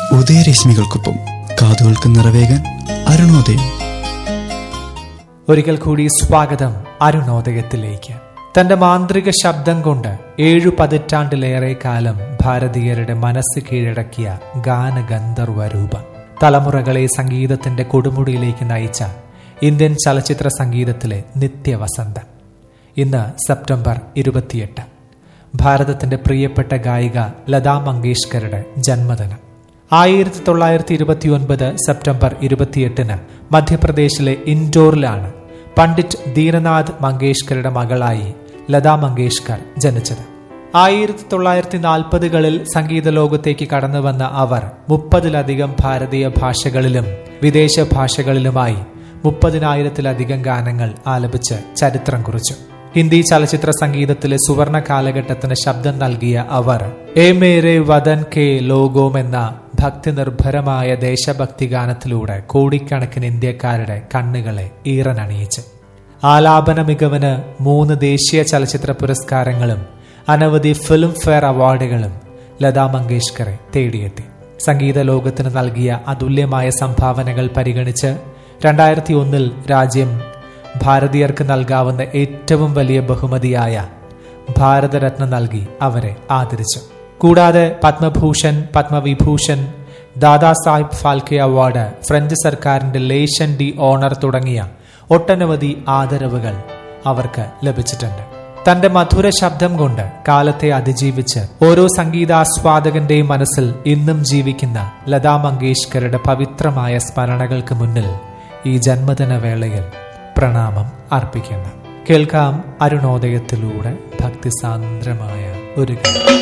ഉദയരശ്മികൾക്കൊപ്പം കാതുകൾക്ക് നിറവേകാൻ അരുണോദയം ഒരിക്കൽ കൂടി സ്വാഗതം അരുണോദയത്തിലേക്ക് തന്റെ മാന്ത്രിക ശബ്ദം കൊണ്ട് ഏഴു പതിറ്റാണ്ടിലേറെ കാലം ഭാരതീയരുടെ മനസ്സ് കീഴടക്കിയ ഗാനഗന്ധർവ രൂപം തലമുറകളെ സംഗീതത്തിന്റെ കൊടുമുടിയിലേക്ക് നയിച്ച ഇന്ത്യൻ ചലച്ചിത്ര സംഗീതത്തിലെ നിത്യവസന്തം ഇന്ന് സെപ്റ്റംബർ ഇരുപത്തിയെട്ട് ഭാരതത്തിന്റെ പ്രിയപ്പെട്ട ഗായിക ലതാ മങ്കേഷ്കറുടെ ജന്മദിനം ആയിരത്തി തൊള്ളായിരത്തി ഇരുപത്തി ഒൻപത് സെപ്റ്റംബർ ഇരുപത്തിയെട്ടിന് മധ്യപ്രദേശിലെ ഇൻഡോറിലാണ് പണ്ഡിറ്റ് ദീനനാഥ് മങ്കേഷ്കറുടെ മകളായി ലതാ മങ്കേഷ്കർ ജനിച്ചത് ആയിരത്തി തൊള്ളായിരത്തി നാൽപ്പതുകളിൽ സംഗീത ലോകത്തേക്ക് കടന്നു വന്ന അവർ മുപ്പതിലധികം ഭാരതീയ ഭാഷകളിലും വിദേശ ഭാഷകളിലുമായി മുപ്പതിനായിരത്തിലധികം ഗാനങ്ങൾ ആലപിച്ച് ചരിത്രം കുറിച്ചു ഹിന്ദി ചലച്ചിത്ര സംഗീതത്തിലെ സുവർണ കാലഘട്ടത്തിന് ശബ്ദം നൽകിയ അവർ എ മേരെ വദൻ കെ ലോകോം എന്ന ഭക്തി നിർഭരമായ ദേശഭക്തി ഗാനത്തിലൂടെ കോടിക്കണക്കിന് ഇന്ത്യക്കാരുടെ കണ്ണുകളെ ഈറനണിയിച്ചു ആലാപന മികവിന് മൂന്ന് ദേശീയ ചലച്ചിത്ര പുരസ്കാരങ്ങളും അനവധി ഫിലിം ഫെയർ അവാർഡുകളും ലതാ മങ്കേഷ്കറെ തേടിയെത്തി സംഗീത ലോകത്തിന് നൽകിയ അതുല്യമായ സംഭാവനകൾ പരിഗണിച്ച് രണ്ടായിരത്തി ഒന്നിൽ രാജ്യം ഭാരതീയർക്ക് നൽകാവുന്ന ഏറ്റവും വലിയ ബഹുമതിയായ ഭാരതരത്ന നൽകി അവരെ ആദരിച്ചു കൂടാതെ Padmabhushan Padmavibhushan Dadasaheb Phalke award French സർക്കാരിന്റെ ലേഷൻ ഡി ഓണർ തുടങ്ങിയ ഒട്ടനവധി ആദരവുകൾ അവർക്ക് ലഭിച്ചിട്ടുണ്ട് തന്റെ മധുര ശബ്ദം കൊണ്ട് കാലത്തെ അതിജീവിച്ച് ഓരോ സംഗീതാസ്വാദകന്റെയും മനസ്സിൽ ഇന്നും ജീവിക്കുന്ന ലതാ മങ്കേഷ്കറുടെ പവിത്രമായ സ്മരണകൾക്ക് മുന്നിൽ ഈ ജന്മദിന വേളയിൽ പ്രണാമം അർപ്പിക്കുന്നു കേൾക്കാം അരുണോദയത്തിലൂടെ ഭക്തിസാന്ദ്രമായ ഒരു ഗാനം